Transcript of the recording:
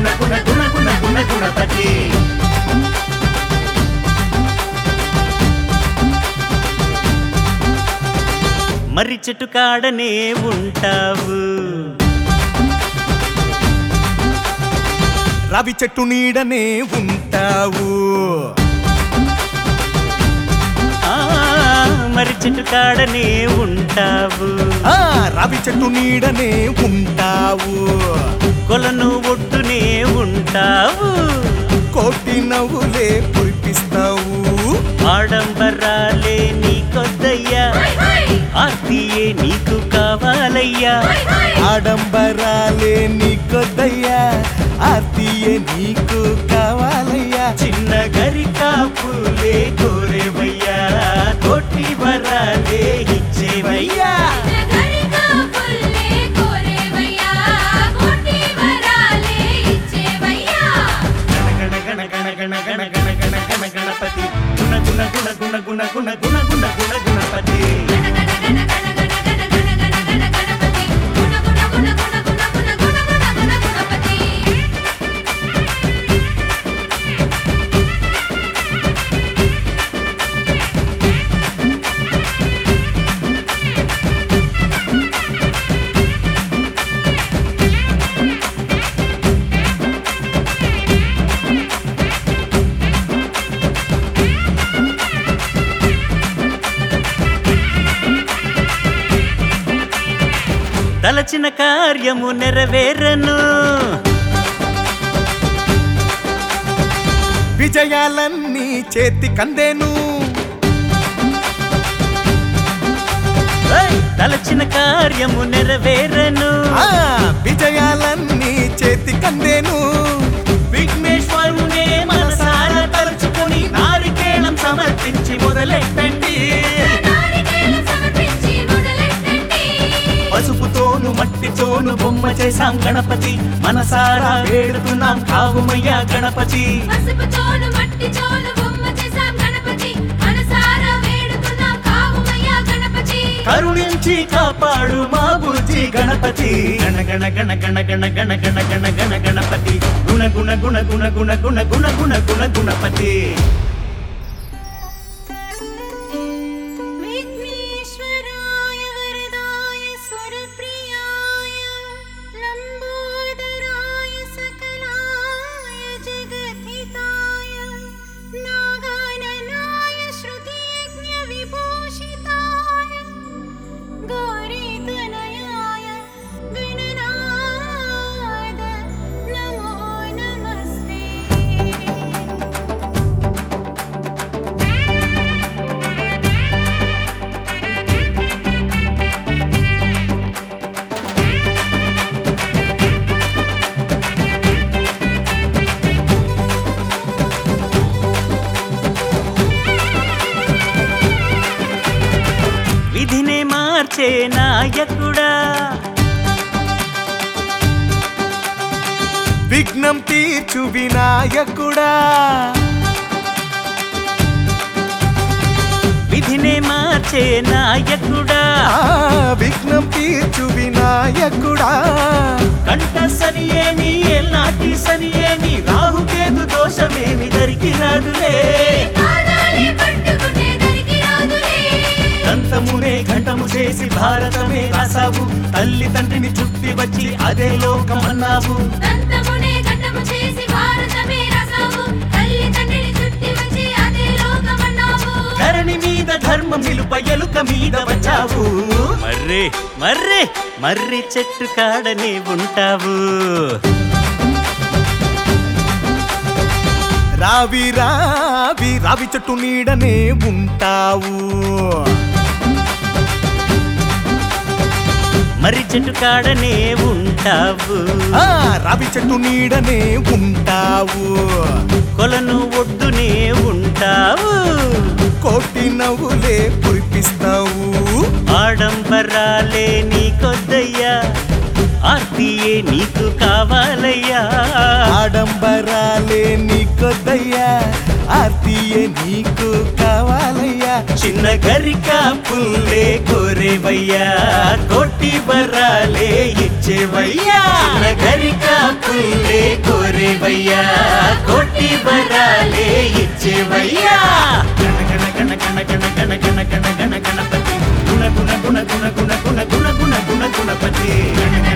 గుణ గుణ గుణ గుణ గుణపతి మర్రి చెట్టు కాడనే ఉంటావు రవి చెట్టు నీడనే ఉంటావు ఆ మర్రి చెట్టు కాడనే ఉంటావు ఆ రవి చెట్టు నీడనే ఉంటావు కొలను ఒడ్డునే ఉంటావు కోటి నవ్వులే కురిపిస్తావు ఆడంబరాలే నీకొద్దయ్యా ఆర్తియే నీకు కావాలయ్యా ఆడంబరాలే నీకొద్దయ్యా ఆర్తియే నీకు కావాలయ్యా చిన్న గరికా పూలే కోరేవయ్యా కోటి వరాలే ఇచ్చేవయ్యా నగరిగా పుల్లే కోరేవయ్యా కోటి వరాలే ఇచ్చేవయ్యా గణ గణ గణ గణ గణ గణ గణ గణ గణపతి గుణ గుణ గుణ గుణ గుణ గుణ గుణ గుణ గుణ గుణపతి గణ గణ గణ గణ గణ గణ గణ గణ గణ గణపతి గుణ గుణ గుణ గుణ గుణ గుణ గుణ గుణ గుణ గుణపతి తలచిన కార్యము నెరవేరను విజయాలన్నీ చేతి కందేను ఏయ్! తలచిన కార్యము నెరవేరను ఆ విజయాలన్నీ చేతి కందేను విఘ్నేశ్వరునే మనసారా తలుచుకొని నారికేళం సమర్పించి మొదలెట్టండి నారికేళం సమర్పించి మొదలెట్టండి పసుపుతోను మట్టితోను బొమ్మ చేశాం గణపతి మనసారా వేడుకున్నాం కావుమయ్యా గణపతి పసుపు చోను మట్టి చోను బొమ్మ చేసాం గణపతి మనసారా వేడుకున్నాం కావుమయ్యా గణపతి కరుణించి కాపాడు మా బుజ్జి గణపతి గణ గణ గణ గణ గణ గణ గణ గణ గణ గణపతి గుణ గుణ గుణ గుణ గుణ గుణ గుణ గుణ గుణ గుణపతి విఘ్నేశ్వరాయ వరదాయ స్వరప్రియాయ లంబోదరాయ సకలాయ జగద్ధితాయ నాగాననాయ శృతియజ్ఞ విభూషితాయ గౌరీతనయాయ గణనాద నమో నమస్తే విధినే మార్చే నాయకుడా విఘ్నం తీర్చు వినాయకుడా విధినే మార్చే నాయకుడా ఆ విఘ్నం తీర్చు వినాయకుడా కంట సని ఏమి ఎల్నాటి సని ఏమి రాహుకేతు దోషమేమి దరికి రాదులే పాదాలే పట్టుకునే దరికి రాదులే దంతమునే ఘంటము చేసి భారతమే రాసావు తల్లి తండ్రిని చుట్టి వచ్చి అదే లోకం అన్నావు దంతమునే ఘట్టము చేసి భారతమే రసావు తల్లి తండ్రిని చుట్టి వచ్చి అదే లోకమన్నావు ధరణి మీద ధర్మం నిలుప ఎలుక మీద వచ్చావు మర్రి మర్రి మర్రి చెట్టు కాడనే ఉంటావు రావి రావి రావి చెట్టు నీడనే ఉంటావు మర్రి చెట్టు కాడనే ఉంటావు ఆ రావి చెట్టు నీడనే ఉంటావు కొలను ఒడ్డునే ఉంటావు కోటి నవ్వులే కురిపిస్తావు ఆడంబరాలే నీకొద్దయ్యా ఆర్తియే నీకు కావాలయ్యా ఆడంబరాలే నీకొద్దయ్యా ఆర్తియే నీకు కావాలయ్యా చిన్న గరిక పుల్లే కోరేవయ్యా కోటి వరాలే ఇచ్చేవయ్యా చిన్న గరిక పుల్లే కోరే వచ్చేవయ్యా కోటి వరాలే ఇచ్చేవయ్యా గణ గణ గణ గణ గణ గణ గణ గణ గణ గణపతి గుణ గుణ గుణ గుణ గుణ గుణ గుణ గుణ గుణ గుణపతి గణ